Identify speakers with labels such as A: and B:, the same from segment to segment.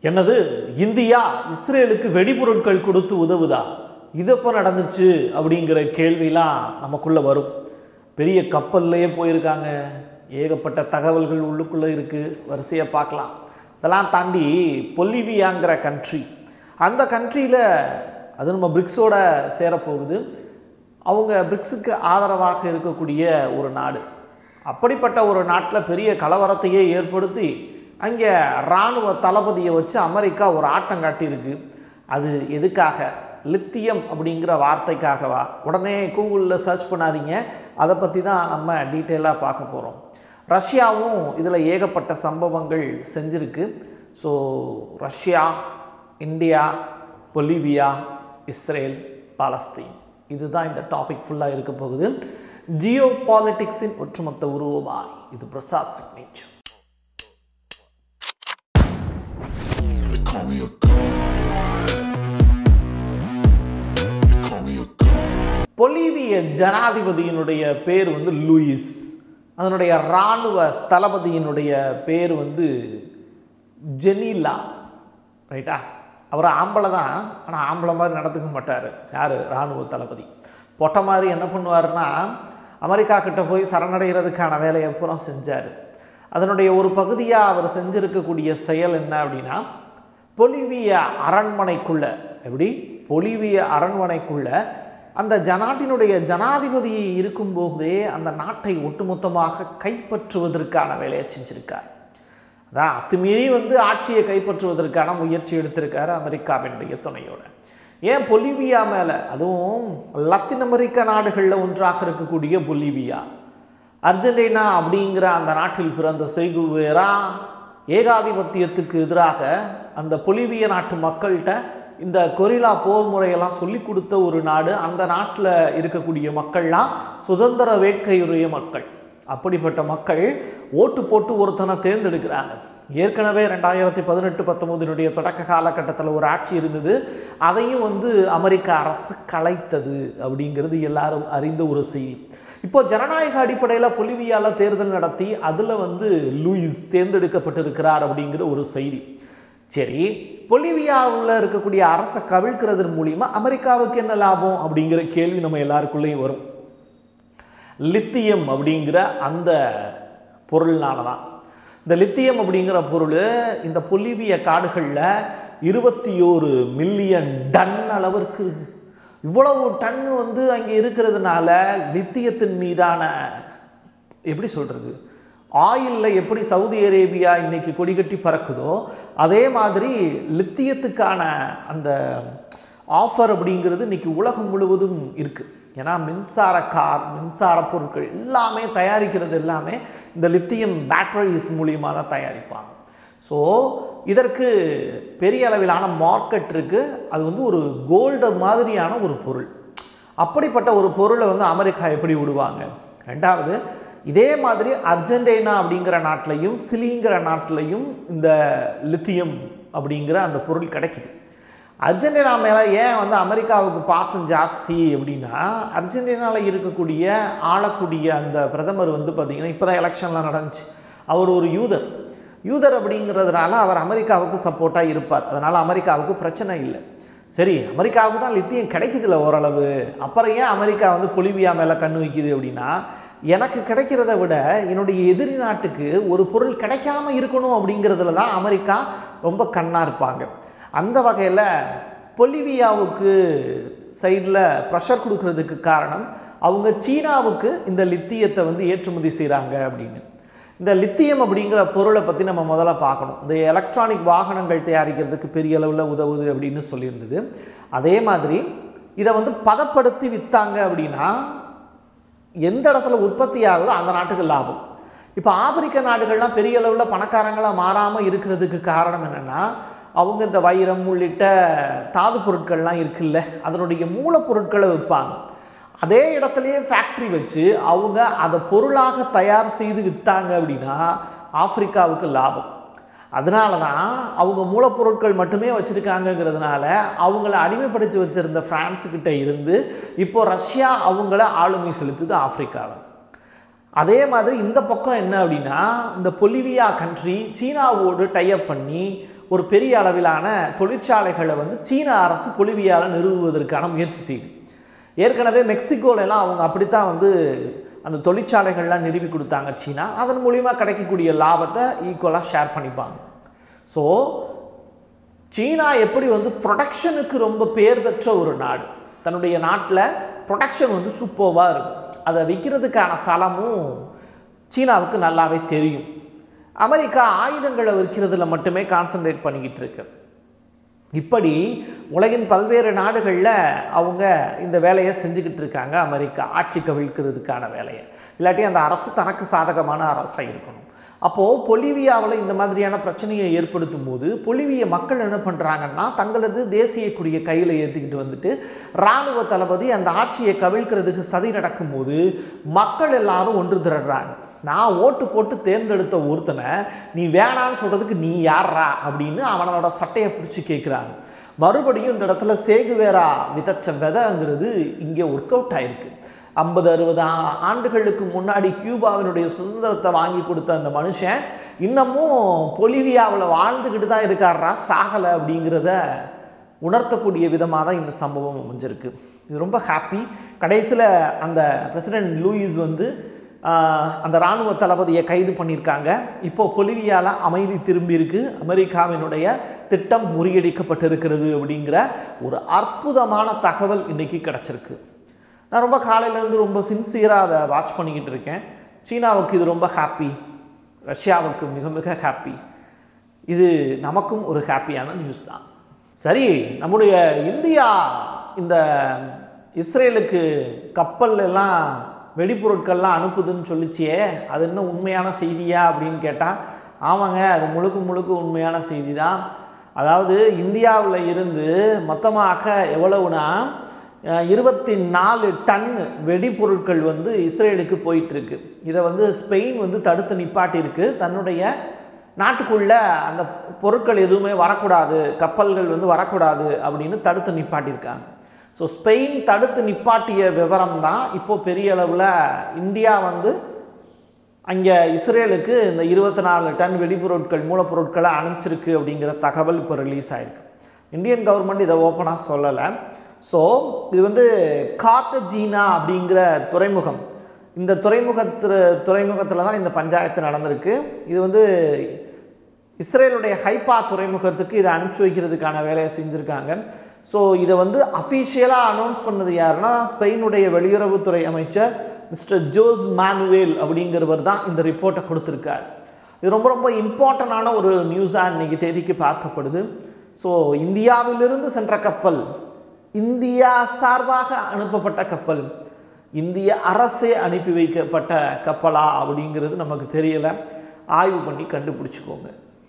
A: என்னது இந்தியா இஸ்ரேலுக்கு வெடிபொருட்கள் கொடுத்து உதவுதா இது எப்போ நடந்துச்சு அப்படிங்கிற கேள்விலாம் நமக்குள்ளே வரும் பெரிய கப்பல்லையே போயிருக்காங்க ஏகப்பட்ட தகவல்கள் உள்ளுக்குள்ளே இருக்குது வரிசையாக பார்க்கலாம் இதெல்லாம் தாண்டி பொலிவியாங்கிற கண்ட்ரி அந்த கண்ட்ரியில் அது நம்ம பிரிக்ஸோட சேரப்போகுது அவங்க பிரிக்ஸுக்கு ஆதரவாக இருக்கக்கூடிய ஒரு நாடு அப்படிப்பட்ட ஒரு நாட்டில் பெரிய கலவரத்தையே ஏற்படுத்தி அங்கே இராணுவ தளபதியை வச்சு அமெரிக்கா ஒரு ஆட்டம் காட்டியிருக்கு அது எதுக்காக லித்தியம் அப்படிங்கிற வார்த்தைக்காகவா உடனே கூகுளில் சர்ச் பண்ணாதீங்க அதை பற்றி தான் நம்ம டீட்டெயிலாக பார்க்க போகிறோம் ரஷ்யாவும் இதில் ஏகப்பட்ட சம்பவங்கள் செஞ்சிருக்கு so Russia India Bolivia Israel Palestine இதுதான் இந்த டாபிக் ஃபுல்லாக இருக்க போகுது ஜியோ பாலிட்டிக்ஸின் ஒட்டுமொத்த உருவமாய் இது Prasad signature
B: They call me a god. They call me a god.
A: பொலிவிய ஜனாதிபதியினுடைய பேர் வந்து லூயிஸ் அதனுடைய இராணுவ தளபதியினுடைய பேர் வந்து ஜெனிலா ரைட்டா அவர் ஆம்பளை தான் ஆனால் ஆம்பளை மாதிரி நடந்துக்க மாட்டார் யார் இராணுவ தளபதி பொட்டை மாதிரி என்ன பண்ணுவாருன்னா அமெரிக்கா கிட்ட போய் சரணடைகிறதுக்கான வேலையை பூரா செஞ்சார் அதனுடைய ஒரு பகுதியாக அவர் செஞ்சிருக்கக்கூடிய செயல் என்ன அப்படின்னா பொலிவிய அரண்மனைக்குள்ள எப்படி பொலிவிய அரண்மனைக்குள்ள அந்த ஜனாட்டினுடைய ஜனாதிபதி இருக்கும்போதே அந்த நாட்டை ஒட்டுமொத்தமாக கைப்பற்றுவதற்கான வேலையை செஞ்சிருக்கார் அதான் அத்துமீறி வந்து ஆட்சியை கைப்பற்றுவதற்கான முயற்சி எடுத்திருக்காரு அமெரிக்காவினுடைய துணையோட ஏன் பொலிவியா மேலே அதுவும் லத்தீன் அமெரிக்க நாடுகளில் ஒன்றாக இருக்கக்கூடிய பொலிவியா அர்ஜென்டினா அப்படிங்கிற அந்த நாட்டில் பிறந்த செய்குவேரா ஏகாதிபத்தியத்துக்கு எதிராக அந்த பொலிவிய நாட்டு மக்கள்கிட்ட இந்த கொரில்லா போர் முறையெல்லாம் சொல்லி கொடுத்த ஒரு நாடு அந்த நாட்டில் இருக்கக்கூடிய மக்கள்லாம் சுதந்திர வேட்கையுடைய மக்கள் அப்படிப்பட்ட மக்கள் ஓட்டு போட்டு ஒருத்தனை தேர்ந்தெடுக்கிறாங்க ஏற்கனவே ரெண்டாயிரத்தி பதினெட்டு பத்தொம்போதினுடைய தொடக்க காலகட்டத்தில் ஒரு ஆட்சி இருந்தது அதையும் வந்து அமெரிக்க அரசு கலைத்தது அப்படிங்கிறது எல்லாரும் அறிந்த ஒரு செய்தி இப்போ ஜனநாயக அடிப்படையில் பொலிவியால தேர்தல் நடத்தி அதில் வந்து லூயிஸ் தேர்ந்தெடுக்கப்பட்டிருக்கிறார் அப்படிங்கிற ஒரு செய்தி சரி பொலிவியாவில் இருக்கக்கூடிய அரசை கவிழ்க்கிறதன் மூலியமா அமெரிக்காவுக்கு என்ன லாபம் அப்படிங்கிற கேள்வி நம்ம எல்லாருக்குள்ளேயும் வரும் லித்தியம் அப்படிங்கிற அந்த பொருள்னால தான் இந்த லித்தியம் அப்படிங்கிற பொருள் இந்த பொலிவிய காடுகளில் இருபத்தி ஓரு மில்லியன் டன் அளவிற்கு இருக்கு இவ்வளவு டன் வந்து அங்கே இருக்கிறதுனால லித்தியத்தின் மீதான எப்படி சொல்கிறது ஆயிலில் எப்படி சவுதி அரேபியா இன்னைக்கு கொடிகட்டி பறக்குதோ அதே மாதிரி லித்தியத்துக்கான அந்த ஆஃபர் அப்படிங்கிறது இன்னைக்கு உலகம் முழுவதும் இருக்குது ஏன்னா மின்சார கார் மின்சார பொருட்கள் எல்லாமே தயாரிக்கிறது எல்லாமே இந்த லித்தியம் பேட்டரிஸ் மூலியமாக தான் தயாரிப்பாங்க ஸோ இதற்கு பெரிய அளவிலான மார்க்கெட் இருக்குது அது வந்து ஒரு கோல்டு மாதிரியான ஒரு பொருள் அப்படிப்பட்ட ஒரு பொருளை வந்து அமெரிக்கா எப்படி விடுவாங்க ரெண்டாவது இதே மாதிரி அர்ஜென்டினா அப்படிங்கிற நாட்டிலையும் சிலிங்கிற நாட்டிலையும் இந்த லித்தியம் அப்படிங்கிற அந்த பொருள் கிடைக்குது அர்ஜென்டினா மேலே ஏன் வந்து அமெரிக்காவுக்கு பாசம் ஜாஸ்தி அப்படின்னா அர்ஜென்டினாவில் இருக்கக்கூடிய ஆளக்கூடிய அந்த பிரதமர் வந்து பார்த்திங்கன்னா இப்போ தான் எலெக்ஷன்லாம் நடந்துச்சு அவர் ஒரு யூதர் யூதர் அப்படிங்கிறதுனால அவர் அமெரிக்காவுக்கு சப்போர்ட்டாக இருப்பார் அதனால் அமெரிக்காவுக்கு பிரச்சனை இல்லை சரி அமெரிக்காவுக்கு தான் லித்தியம் கிடைக்குதுல்ல ஓரளவு அப்புறம் ஏன் அமெரிக்கா வந்து பொலிவியா மேலே கண்ணு வைக்குது அப்படின்னா எனக்கு கிடைக்கிறத விட என்னுடைய எதிரி நாட்டுக்கு ஒரு பொருள் கிடைக்காம இருக்கணும் அப்படிங்கிறதுல தான் அமெரிக்கா ரொம்ப கண்ணாக இருப்பாங்க அந்த வகையில் பொலிவியாவுக்கு சைடில் ப்ரெஷர் கொடுக்கறதுக்கு காரணம் அவங்க சீனாவுக்கு இந்த லித்தியத்தை வந்து ஏற்றுமதி செய்கிறாங்க அப்படின்னு இந்த லித்தியம் அப்படிங்கிற பொருளை பற்றி நம்ம முதல்ல பார்க்கணும் இந்த எலக்ட்ரானிக் வாகனங்கள் தயாரிக்கிறதுக்கு பெரிய அளவில் உதவுது அப்படின்னு சொல்லியிருந்தது அதே மாதிரி இதை வந்து பதப்படுத்தி விற்றாங்க அப்படின்னா எந்த இடத்துல உற்பத்தி ஆகுதோ அந்த நாட்டுக்கு லாபம் இப்போ ஆப்பிரிக்க நாடுகள்லாம் பெரிய அளவில் பணக்காரங்களாக மாறாமல் இருக்கிறதுக்கு காரணம் என்னென்னா அவங்க இந்த வைரம் உள்ளிட்ட தாது பொருட்கள்லாம் இருக்குல்ல அதனுடைய மூலப்பொருட்களை விற்பாங்க அதே இடத்துலையே ஃபேக்ட்ரி வச்சு அவங்க அதை பொருளாக தயார் செய்து விற்றாங்க அப்படின்னா ஆப்பிரிக்காவுக்கு லாபம் அதனால தான் அவங்க மூலப்பொருட்கள் மட்டுமே வச்சுருக்காங்கங்கிறதுனால அவங்கள அடிமைப்படுத்தி வச்சுருந்த பிரான்ஸுக்கிட்ட இருந்து இப்போ ரஷ்யா அவங்கள ஆளுமை செலுத்துது ஆப்பிரிக்காவை அதே மாதிரி இந்த பக்கம் என்ன அப்படின்னா இந்த பொலிவியா கண்ட்ரி சீனாவோடு டைப் பண்ணி ஒரு பெரிய அளவிலான தொழிற்சாலைகளை வந்து சீன அரசு பொலிவியாவில் நிறுவுவதற்கான முயற்சி செய்யுது ஏற்கனவே மெக்சிகோல எல்லாம் அவங்க அப்படித்தான் வந்து அந்த தொழிற்சாலைகள்லாம் நிறுவி கொடுத்தாங்க சீனா அதன் மூலிமா கிடைக்கக்கூடிய லாபத்தை ஈக்குவலாக ஷேர் பண்ணிப்பாங்க ஸோ சீனா எப்படி வந்து ப்ரொடக்ஷனுக்கு ரொம்ப பேர் பெற்ற ஒரு நாடு தன்னுடைய நாட்டில் ப்ரொடக்ஷன் வந்து சூப்பர்வாக இருக்கும் அதை விற்கிறதுக்கான தளமும் சீனாவுக்கு நல்லாவே தெரியும் அமெரிக்கா ஆயுதங்களை விற்கிறதுல மட்டுமே கான்சென்ட்ரேட் பண்ணிக்கிட்டு இருக்கு இப்படி உலகின் பல்வேறு நாடுகளில் அவங்க இந்த வேலையை செஞ்சுக்கிட்டு இருக்காங்க அமெரிக்கா ஆட்சி கவிழ்க்கிறதுக்கான வேலையை இல்லாட்டி அந்த அரசு தனக்கு சாதகமான அரசாக இருக்கணும் அப்போது பொலிவியாவில் இந்த மாதிரியான பிரச்சனையை ஏற்படுத்தும் போது பொலிவிய மக்கள் என்ன பண்ணுறாங்கன்னா தங்களது தேசிய கொடியை கையில் ஏற்றிக்கிட்டு வந்துட்டு இராணுவ தளபதி அந்த ஆட்சியை கவிழ்க்கிறதுக்கு சதி நடக்கும்போது மக்கள் எல்லாரும் ஒன்று திரடுறாங்க நான் ஓட்டு போட்டு தேர்ந்தெடுத்த ஒருத்தனை நீ வேணான்னு சொல்கிறதுக்கு நீ யாரா அப்படின்னு அவனோட சட்டையை பிடிச்சி கேட்குறாங்க மறுபடியும் இந்த இடத்துல சேகுவேரா விதைச்ச விதைங்கிறது இங்கே ஒர்க் அவுட் ஆயிருக்கு ஐம்பது அறுபது ஆ- ஆண்டுகளுக்கு முன்னாடி கியூபாவினுடைய சுதந்திரத்தை வாங்கி கொடுத்த அந்த மனுஷன் இன்னமும் பொலிவியாவில் வாழ்ந்துக்கிட்டு தான் இருக்காரா சாகலை அப்படிங்கிறத உணர்த்தக்கூடிய விதமாக தான் இந்த சம்பவம் அமைஞ்சிருக்கு இது ரொம்ப ஹாப்பி கடைசியில் அந்த பிரசிடென்ட் லூயிஸ் வந்து ஆஹ், அந்த இராணுவ தளபதியை கைது பண்ணியிருக்காங்க இப்போ பொலிவியால அமைதி திரும்பி இருக்கு அமெரிக்காவினுடைய திட்டம் முறியடிக்கப்பட்டிருக்கிறது அப்படிங்கிற ஒரு அற்புதமான தகவல் இன்னைக்கு கிடச்சிருக்கு நான் ரொம்ப காலையிலேருந்து ரொம்ப சின்சியராக அதை வாட்ச் பண்ணிக்கிட்டு இருக்கேன் சீனாவுக்கு இது ரொம்ப ஹாப்பி ரஷ்யாவுக்கு மிக மிக ஹாப்பி இது நமக்கும் ஒரு ஹாப்பியான நியூஸ் தான் சரி நம்முடைய இந்தியா இந்த இஸ்ரேலுக்கு கப்பல் எல்லாம் வெடிப்பொருட்கள்லாம் அனுப்புதுன்னு சொல்லிச்சியே அது என்ன உண்மையான செய்தியா அப்படின்னு கேட்டால் ஆமாங்க அது முழுக்க முழுக்க உண்மையான செய்தி தான் அதாவது இந்தியாவில் இருந்து மொத்தமாக எவ்வளவுனா அஹ், இருபத்தி நாலு டன் வெடிப்பொருட்கள் வந்து இஸ்ரேலுக்கு போயிட்டு இருக்கு இதை வந்து ஸ்பெயின் வந்து தடுத்து நிப்பாட்டியிருக்கு தன்னுடைய நாட்டுக்குள்ள அந்த பொருட்கள் எதுவுமே வரக்கூடாது கப்பல்கள் வந்து வரக்கூடாது அப்படின்னு தடுத்து நிப்பாட்டியிருக்காங்க ஸோ ஸ்பெயின் தடுத்து நிப்பாட்டிய விவரம் தான் இப்போ பெரிய அளவில் இந்தியா வந்து அங்கே இஸ்ரேலுக்கு இந்த இருபத்தி நாலு டன் வெடிபொருட்கள் மூலப்பொருட்களை அனுப்பிச்சிருக்கு அப்படிங்கிற தகவல் இப்போ ரிலீஸ் ஆயிருக்கு இந்தியன் கவர்மெண்ட் இதை ஓப்பனாக சொல்லலை ஸோ இது வந்து கார்டஜீனா அப்படிங்கிற துறைமுகம் இந்த துறைமுகத்து துறைமுகத்தில் தான் இந்த பஞ்சாயத்து நடந்திருக்கு இது வந்து இஸ்ரேலுடைய ஹைப்பா துறைமுகத்துக்கு இதை அனுப்பிச்சி வைக்கிறதுக்கான வேலையை செஞ்சுருக்காங்க ஸோ இதை வந்து அஃபிஷியலாக அனௌன்ஸ் பண்ணது யாருன்னா ஸ்பெயினுடைய வெளியுறவுத்துறை அமைச்சர் மிஸ்டர் ஜோஸ் மானுவேல் அப்படிங்கிறவர் தான் இந்த ரிப்போர்ட்டை கொடுத்துருக்கார் இது ரொம்ப ரொம்ப இம்பார்ட்டண்டான ஒரு நியூஸாக இன்னைக்கு தேதிக்கு பார்க்கப்படுது ஸோ இந்தியாவிலிருந்து சென்ற கப்பல் இந்தியா சார்பாக அனுப்பப்பட்ட கப்பல் இந்திய அரசே அனுப்பி வைக்கப்பட்ட கப்பலா அப்படிங்கிறது நமக்கு தெரியல ஆய்வு பண்ணி கண்டுபிடிச்சிக்கோங்க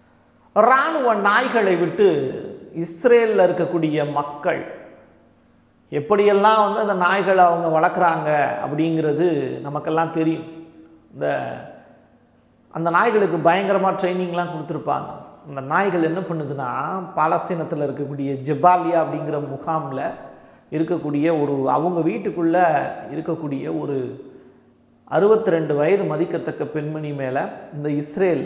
A: இராணுவ நாய்களை விட்டு இஸ்ரேலில் இருக்கக்கூடிய மக்கள் எப்படியெல்லாம் வந்து அந்த நாய்களை அவங்க வளர்க்குறாங்க அப்படிங்கிறது நமக்கெல்லாம் தெரியும் இந்த அந்த நாய்களுக்கு பயங்கரமாக ட்ரைனிங்லாம் கொடுத்துருப்பாங்க அந்த நாய்கள் என்ன பண்ணுதுன்னா பாலஸ்தீனத்தில் இருக்கக்கூடிய ஜெபாலியா அப்படிங்கிற முகாமில் இருக்கக்கூடிய ஒரு அவங்க வீட்டுக்குள்ளே இருக்கக்கூடிய ஒரு அறுபத்தி ரெண்டு வயது மதிக்கத்தக்க பெண்மணி மேலே இந்த இஸ்ரேல்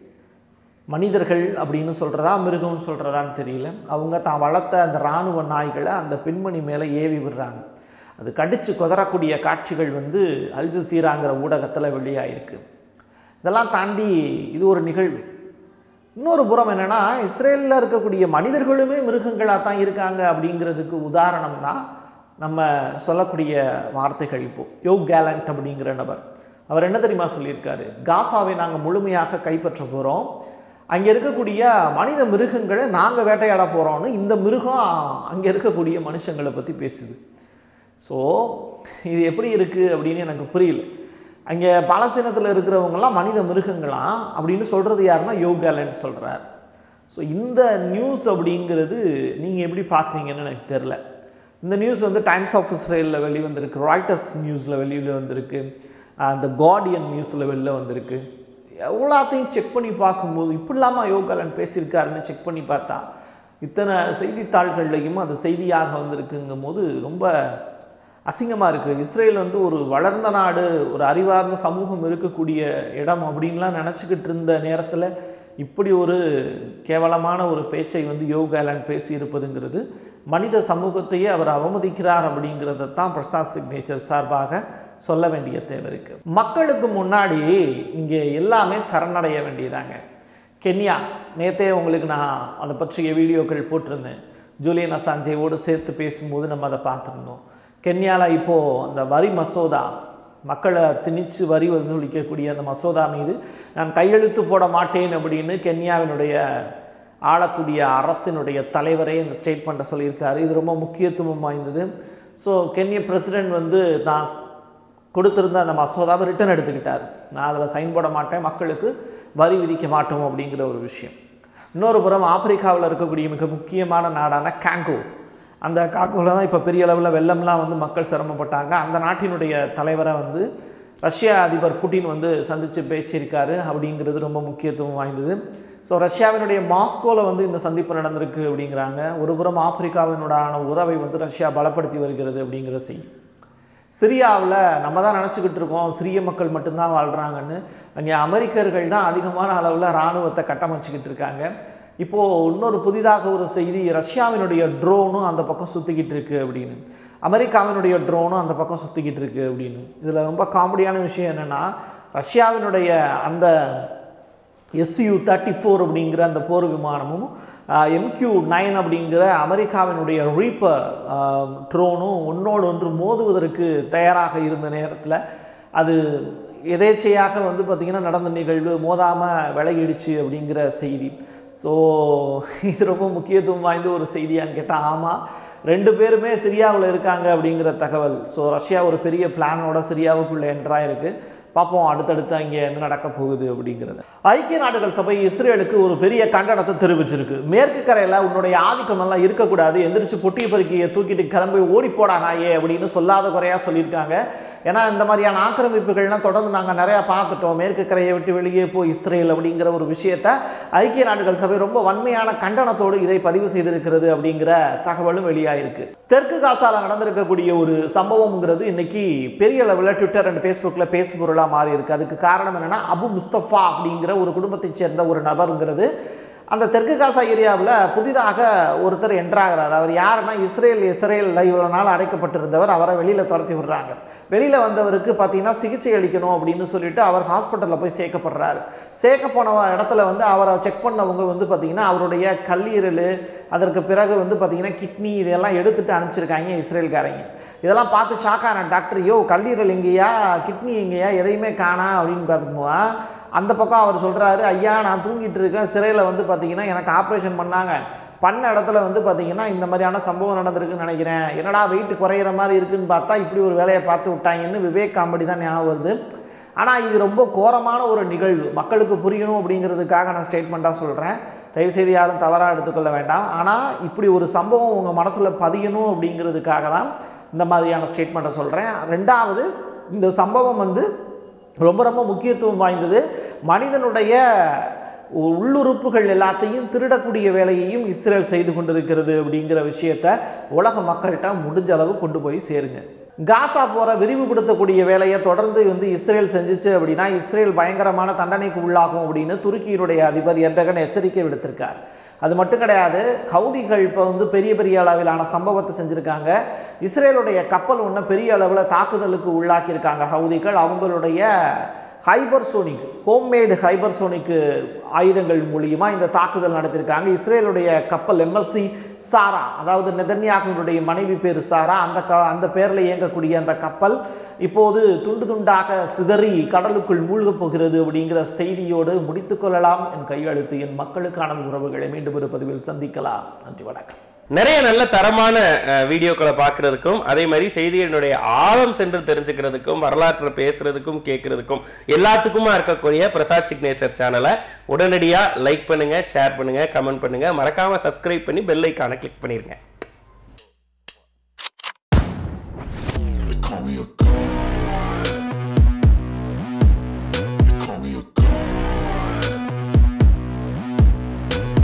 A: மனிதர்கள் அப்படின்னு சொல்கிறதா மிருகம்னு சொல்கிறதான்னு தெரியல அவங்க தான் வளர்த்த அந்த இராணுவ நாய்களை அந்த பெண்மணி மேலே ஏவி விடுறாங்க அது கடித்து குதறக்கூடிய காட்சிகள் வந்து அல் ஜசீராங்கிற ஊடகத்தில் வெளியாயிருக்கு இதெல்லாம் தாண்டி இது ஒரு நிகழ்வு இன்னொரு புறம் என்னென்னா இஸ்ரேலில் இருக்கக்கூடிய மனிதர்களுமே மிருகங்களாக தான் இருக்காங்க அப்படிங்கிறதுக்கு உதாரணம் தான் நம்ம சொல்லக்கூடிய வார்த்தைகள் இப்போ யோ கேலண்ட் அப்படிங்கிற நபர் அவர் என்ன தெரியுமா சொல்லியிருக்காரு காசாவை நாங்கள் முழுமையாக கைப்பற்ற போகிறோம் அங்கே இருக்கக்கூடிய மனித மிருகங்களை நாங்கள் வேட்டையாட போகிறோம்னு இந்த மிருகம் அங்கே இருக்கக்கூடிய மனுஷங்களை பற்றி பேசுது ஸோ இது எப்படி இருக்குது அப்படின்னு எனக்கு புரியல அங்கே பாலஸ்தீனத்தில் இருக்கிறவங்கலாம் மனித மிருகங்களாம் அப்படின்னு சொல்கிறது யாருன்னா யோகாலன்னு சொல்கிறார் ஸோ இந்த நியூஸ் அப்படிங்கிறது நீங்கள் எப்படி பார்க்குறீங்கன்னு எனக்கு தெரில இந்த நியூஸ் வந்து டைம்ஸ் ஆஃப் இஸ்ரேலில் வெளிவந்திருக்கு ராய்டர்ஸ் நியூஸில் வெளியில் வந்திருக்கு அந்த கார்டியன் நியூஸில் வெளில வந்திருக்கு எல்லாத்தையும் செக் பண்ணி பார்க்கும்போது இப்படிலாமா யோகாலன் பேசியிருக்காருன்னு செக் பண்ணி பார்த்தா இத்தனை செய்தித்தாள்கள்லையும் அது செய்தியாக வந்திருக்குங்கும் போது ரொம்ப அசிங்கமாக இருக்குது இஸ்ரேல் வந்து ஒரு வளர்ந்த நாடு ஒரு அறிவார்ந்த சமூகம் இருக்கக்கூடிய இடம் அப்படின்லாம் நினச்சிக்கிட்டு இருந்த நேரத்தில் இப்படி ஒரு கேவலமான ஒரு பேச்சை வந்து யோகாலன் பேசியிருப்பதுங்கிறது மனித சமூகத்தையே அவர் அவமதிக்கிறார் அப்படிங்கிறத தான் பிரசாத் சிக்னேச்சர் சார்பாக சொல்ல வேண்டிய தேவை இருக்கு மக்களுக்கு முன்னாடி இங்கே எல்லாமே சரணடைய வேண்டியதாங்க கென்யா நேத்தே உங்களுக்கு நான் அதை பற்றிய வீடியோக்கள் போட்டிருந்தேன் ஜூலியன் அசாஞ்சேவோடு சேர்த்து பேசும்போது நம்ம அதை பார்த்துருந்தோம் கென்யாவில் இப்போது அந்த வரி மசோதா மக்களை திணிச்சு வரி வசூலிக்கக்கூடிய அந்த மசோதா மீது நான் கையெழுத்து போட மாட்டேன் அப்படின்னு கென்யாவினுடைய ஆளக்கூடிய அரசினுடைய தலைவரே இந்த ஸ்டேட்மெண்ட்டை சொல்லியிருக்காரு இது ரொம்ப முக்கியத்துவம் வாய்ந்தது ஸோ கென்ய பிரசிடென்ட் வந்து நான் கொடுத்திருந்த அந்த மசோதாவை ரிட்டர்ன் எடுத்துக்கிட்டார் நான் அதில் சைன் போட மாட்டேன் மக்களுக்கு வரி விதிக்க மாட்டோம் அப்படிங்கிற ஒரு விஷயம் இன்னொரு புறம் ஆப்பிரிக்காவில் இருக்கக்கூடிய மிக முக்கியமான நாடான காங்கோ அந்த காங்கோவில் தான் இப்போ பெரிய அளவில் வெள்ளம்லாம் வந்து மக்கள் சிரமப்பட்டாங்க அந்த நாட்டினுடைய தலைவரை வந்து ரஷ்ய அதிபர் புட்டின் வந்து சந்தித்து பேசியிருக்காரு அப்படிங்கிறது ரொம்ப முக்கியத்துவம் வாய்ந்தது ஸோ ரஷ்யாவினுடைய மாஸ்கோவில் வந்து இந்த சந்திப்பு நடந்திருக்கு அப்படிங்கிறாங்க ஒரு புறம் ஆப்பிரிக்காவினுடான உறவை வந்து ரஷ்யா பலப்படுத்தி வருகிறது அப்படிங்கிற செய்தி சிரியாவில் நம்ம தான் நினச்சிக்கிட்டு இருக்கோம் சிரிய மக்கள் மட்டும்தான் வாழ்கிறாங்கன்னு அங்கே அமெரிக்கர்கள் தான் அதிகமான அளவில் இராணுவத்தை கட்டமைச்சிக்கிட்டு இருக்காங்க இப்போது இன்னொரு புதிதாக ஒரு செய்தி ரஷ்யாவினுடைய ட்ரோனும் அந்த பக்கம் சுற்றிக்கிட்டு இருக்கு அப்படின்னு அமெரிக்காவினுடைய ட்ரோனும் அந்த பக்கம் சுற்றிக்கிட்டு இருக்கு அப்படின்னு இதில் ரொம்ப காமெடியான விஷயம் என்னென்னா ரஷ்யாவினுடைய அந்த எஸ்யூ தேர்ட்டி ஃபோர் அப்படிங்கிற அந்த போர் விமானமும் எம்கியூ நைன் அப்படிங்கிற அமெரிக்காவினுடைய ரீப்பர் ட்ரோனும் ஒன்றோடு ஒன்று மோதுவதற்கு தயாராக இருந்த நேரத்தில் அது எதேச்சையாக வந்து பார்த்திங்கன்னா நடந்த நிகழ்வு மோதாமல் விலகிடுச்சு அப்படிங்கிற செய்தி ஸோ இது ரொம்ப முக்கியத்துவம் வாய்ந்த ஒரு செய்தியான்னு கேட்டால் ஆமாம் ரெண்டு பேருமே சிரியாவில் இருக்காங்க அப்படிங்கிற தகவல் ஸோ ரஷ்யா ஒரு பெரிய பிளானோட சிரியாவுக்குள்ளே என்ட்ராக இருக்குது பார்ப்போம் அடுத்தடுத்து அங்கே என்ன நடக்க போகுது அப்படிங்கிறது ஐக்கிய நாடுகள் சபை இஸ்ரேலுக்கு ஒரு பெரிய கண்டனத்தை தெரிவிச்சிருக்கு மேற்கு கரையில் உன்னுடைய ஆதிக்கம் எல்லாம் இருக்கக்கூடாது எந்திரிச்சு பொட்டி பருக்கியை தூக்கிட்டு கிளம்பி ஓடி போடா நாயே அப்படின்னு சொல்லாத குறையாக சொல்லியிருக்காங்க ஏன்னா இந்த மாதிரியான ஆக்கிரமிப்புகள்லாம் தொடர்ந்து நாங்கள் நிறையா பார்த்துட்டோம் மேற்கு கரையை விட்டு வெளியே போய் இஸ்ரேல் அப்படிங்கிற ஒரு விஷயத்தை ஐக்கிய நாடுகள் சபை ரொம்ப வன்மையான கண்டனத்தோடு இதை பதிவு செய்திருக்கிறது அப்படிங்கிற தகவலும் வெளியாயிருக்கு தெற்கு காசால நடந்திருக்கக்கூடிய ஒரு சம்பவம்ங்கிறது இன்னைக்கு பெரிய அளவில் ட்விட்டர் அண்ட் ஃபேஸ்புக்கில் பேசு பொருளாக மாறி இருக்கு அதுக்கு காரணம் என்னன்னா அபு முஸ்தபா அப்படிங்கிற ஒரு குடும்பத்தைச் சேர்ந்த ஒரு நபருங்கிறது அந்த தெற்கு காசா ஏரியாவில் புதிதாக ஒருத்தர் என்ட்ராகிறார் அவர் யாருன்னா இஸ்ரேல் இஸ்ரேலில் இவ்வளோ நாள் அடைக்கப்பட்டிருந்தவர் அவரை வெளியில் துரத்தி விடுறாங்க வெளியில் வந்தவருக்கு பார்த்தீங்கன்னா சிகிச்சை அளிக்கணும் அப்படின்னு சொல்லிட்டு அவர் ஹாஸ்பிட்டலில் போய் சேர்க்கப்படுறாரு சேர்க்க போன இடத்துல வந்து அவரை செக் பண்ணவங்க வந்து பார்த்தீங்கன்னா அவருடைய கல்லீரல் அதற்கு பிறகு வந்து பார்த்தீங்கன்னா கிட்னி இதெல்லாம் எடுத்துட்டு அனுப்பிச்சிருக்காங்க இஸ்ரேல்காரங்க இதெல்லாம் பார்த்து ஷாக் ஆன டாக்டர் யோ கல்லீரல் எங்கேயா கிட்னி எங்கேயா எதையுமே காணா அப்படின்னு பார்த்துக்கும்போது அந்த பக்கம் அவர் சொல்கிறாரு ஐயா நான் தூங்கிட்டு இருக்கேன் சிறையில் வந்து பார்த்தீங்கன்னா எனக்கு ஆப்ரேஷன் பண்ணாங்க பண்ண இடத்துல வந்து பார்த்தீங்கன்னா இந்த மாதிரியான சம்பவம் நடந்திருக்குன்னு நினைக்கிறேன் என்னடா வெயிட் குறையிற மாதிரி இருக்குன்னு பார்த்தா இப்படி ஒரு வேலையை பார்த்து விட்டாங்கன்னு விவேக் காமெடி தான் ஞாபகம் வருது ஆனால் இது ரொம்ப கோரமான ஒரு நிகழ்வு மக்களுக்கு புரியணும் அப்படிங்கிறதுக்காக நான் ஸ்டேட்மெண்ட்டாக சொல்கிறேன் தயவுசெய்து யாரும் தவறாக எடுத்துக்கொள்ள வேண்டாம் ஆனால் இப்படி ஒரு சம்பவம் உங்கள் மனசில் பதியணும் அப்படிங்கிறதுக்காக தான் இந்த மாதிரியான ஸ்டேட்மெண்ட்டை சொல்கிறேன் ரெண்டாவது இந்த சம்பவம் வந்து ரொம்ப ரொம்ப முக்கியத்துவம் வாய்ந்தது மனிதனுடைய உள்ளுறுப்புகள் எல்லாத்தையும் திருடக்கூடிய வேலையையும் இஸ்ரேல் செய்து கொண்டிருக்கிறது அப்படிங்கிற விஷயத்த உலக மக்கள்கிட்ட முடிஞ்ச அளவு கொண்டு போய் சேருங்க காசா போகிற விரிவுபடுத்தக்கூடிய வேலையை தொடர்ந்து வந்து இஸ்ரேல் செஞ்சுச்சு அப்படின்னா இஸ்ரேல் பயங்கரமான தண்டனைக்கு உள்ளாகும் அப்படின்னு துருக்கியினுடைய அதிபர் எர்டகன் எச்சரிக்கை விடுத்திருக்கார் அது மட்டும் கிடையாது கவுதிகள் இப்போ வந்து பெரிய பெரிய அளவிலான சம்பவத்தை செஞ்சுருக்காங்க இஸ்ரேலுடைய கப்பல் ஒன்று பெரிய அளவில் தாக்குதலுக்கு உள்ளாக்கியிருக்காங்க ஹவுதிகள் அவங்களுடைய ஹைபர்சோனிக் ஹோம்மேடு ஹைபர்சோனிக் ஆயுதங்கள் மூலியமாக இந்த தாக்குதல் நடத்தியிருக்காங்க இஸ்ரேலுடைய கப்பல் எம்எஸ்சி சாரா அதாவது நெதன்யாகுடைய மனைவி பேர் சாரா அந்த க அந்த பேரில் இயங்கக்கூடிய அந்த கப்பல் இப்போது துண்டு துண்டாக சிதறி கடலுக்குள் மூழ்கப் போகிறது அப்படிங்கிற செய்தியோடு முடித்துக்கொள்ளலாம் என் கையெழுத்து என் மக்களுக்கான உறவுகளை மீண்டும் ஒரு பதிவில் சந்திக்கலாம் நன்றி வணக்கம்
C: நிறைய நல்ல தரமான அஹ், வீடியோக்களை பார்க்கறதுக்கும் அதே மாதிரி செய்திகளினுடைய ஆழம் சென்று தெரிஞ்சுக்கிறதுக்கும் வரலாற்றை பேசுறதுக்கும் கேட்கறதுக்கும் எல்லாத்துக்குமா இருக்கக்கூடிய பிரசாத் சிக்னேச்சர் சேனலை உடனடியாக லைக் பண்ணுங்க ஷேர் பண்ணுங்க கமெண்ட் பண்ணுங்க மறக்காம சப்ஸ்கிரைப் பண்ணி பெல் ஐக்கானை கிளிக் பண்ணிருங்க